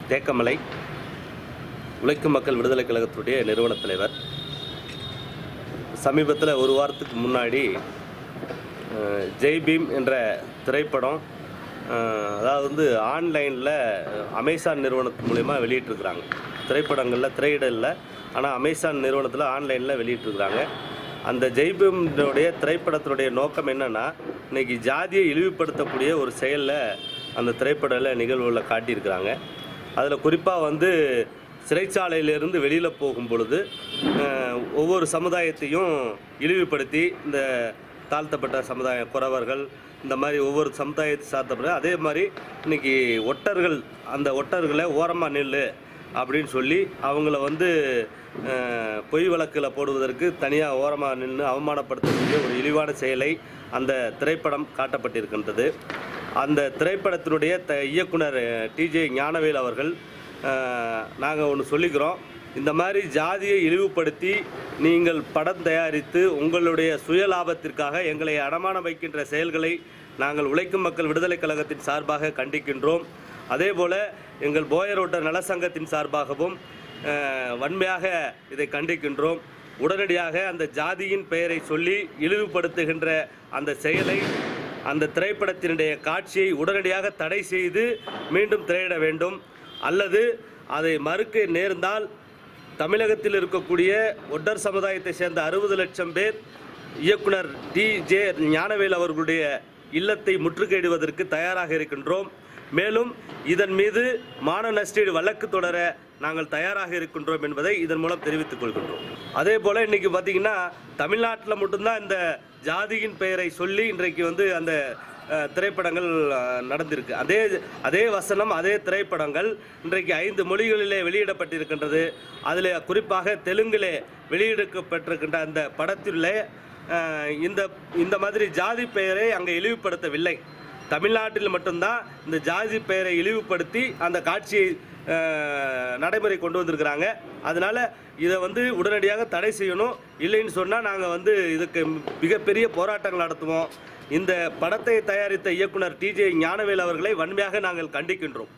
தேக்கமலை உழைக்கும் மக்கள் விடுதலை கழகத்துடைய நிறுவன தலைவர் சமீபத்தில் ஒரு வாரத்துக்கு முன்னாடி அஹ், ஜெய் பீம் என்ற திரைப்படம் அஹ், அதாவது வந்து ஆன்லைனில் அமேசான் நிறுவனத்து மூலிமா வெளியிட்டிருக்கிறாங்க திரைப்படங்களில் திரையிடலில் ஆனால் அமேசான் நிறுவனத்தில் ஆன்லைனில் வெளியிட்டிருக்கிறாங்க அந்த ஜெய்பீம்னுடைய திரைப்படத்தினுடைய நோக்கம் என்னென்னா இன்னைக்கு ஜாதியை இழிவுபடுத்தக்கூடிய ஒரு செயலில் அந்த திரைப்படல நிகழ்வுகளில் காட்டியிருக்கிறாங்க அதில் குறிப்பாக வந்து சிறைச்சாலையிலிருந்து வெளியில் போகும் பொழுது அஹ், ஒவ்வொரு சமுதாயத்தையும் இழிவுபடுத்தி இந்த தாழ்த்தப்பட்ட சமுதாயம் குறவர்கள் இந்த மாதிரி ஒவ்வொரு சமுதாயத்தை சார்த்தப்பட்ட அதே மாதிரி இன்னைக்கு ஒட்டர்கள் அந்த ஒட்டர்களை ஓரமாக நில்லு அப்படின்னு சொல்லி அவங்கள வந்து அஹ், பொய் வழக்கில் போடுவதற்கு தனியாக ஓரமாக நின்று அவமானப்படுத்தக்கூடிய ஒரு இழிவான செயலை அந்த திரைப்படம் காட்டப்பட்டிருக்கின்றது அந்த திரைப்படத்தினுடைய த இயக்குனர் டிஜே ஞானவேல் அவர்கள் நாங்கள் ஒன்று சொல்லிக்கிறோம் இந்த மாதிரி ஜாதியை இழிவுபடுத்தி நீங்கள் படம் தயாரித்து உங்களுடைய சுய லாபத்திற்காக எங்களை அடமானம் வைக்கின்ற செயல்களை நாங்கள் உழைக்கும் மக்கள் விடுதலை கழகத்தின் சார்பாக கண்டிக்கின்றோம் அதேபோல எங்கள் போயரோட்ட நலசங்கத்தின் சார்பாகவும் அஹ், வன்மையாக இதை கண்டிக்கின்றோம் உடனடியாக அந்த ஜாதியின் பெயரை சொல்லி இழிவுபடுத்துகின்ற அந்த செயலை அந்த திரைப்படத்தினுடைய காட்சியை உடனடியாக தடை செய்து மீண்டும் திரையிட வேண்டும் அல்லது அதை மறுக்க நேர்ந்தால் தமிழகத்தில் இருக்கக்கூடிய ஒட்டர் சமுதாயத்தை சேர்ந்த அறுபது லட்சம் பேர் இயக்குனர் டி ஜே ஞானவேல் அவர்களுடைய இல்லத்தை முற்றுகையிடுவதற்கு தயாராக இருக்கின்றோம் மேலும் இதன் மீது மான நஷ்டீடு வழக்கு தொடர நாங்கள் தயாராக இருக்கின்றோம் என்பதை இதன் மூலம் தெரிவித்துக் கொள்கின்றோம் அதே போல் இன்னைக்கு பார்த்தீங்கன்னா தமிழ்நாட்டில் மட்டும்தான் இந்த ஜாதியின் பெயரை சொல்லி இன்றைக்கு வந்து அந்த அஹ், திரைப்படங்கள் அஹ், நடந்திருக்கு அதே அதே வசனம் அதே திரைப்படங்கள் இன்றைக்கு ஐந்து மொழிகளிலே வெளியிடப்பட்டிருக்கின்றது அதில் குறிப்பாக தெலுங்கிலே வெளியிடப்பட்டிருக்கின்ற அந்த படத்திலே அஹ், இந்த இந்த மாதிரி ஜாதி பெயரை அங்கே இழிவுபடுத்தவில்லை தமிழ்நாட்டில் மட்டும்தான் இந்த ஜாதி பெயரை இழிவுபடுத்தி அந்த காட்சியை அஹ், நடைமுறை கொண்டு வந்திருக்கிறாங்க அதனால இதை வந்து உடனடியாக தடை செய்யணும் இல்லைன்னு சொன்னால் நாங்கள் வந்து இதுக்கு மிகப்பெரிய போராட்டங்கள் நடத்துவோம் இந்த படத்தை தயாரித்த இயக்குனர் டிஜே ஞானவேல் அவர்களை வன்மையாக நாங்கள் கண்டிக்கின்றோம்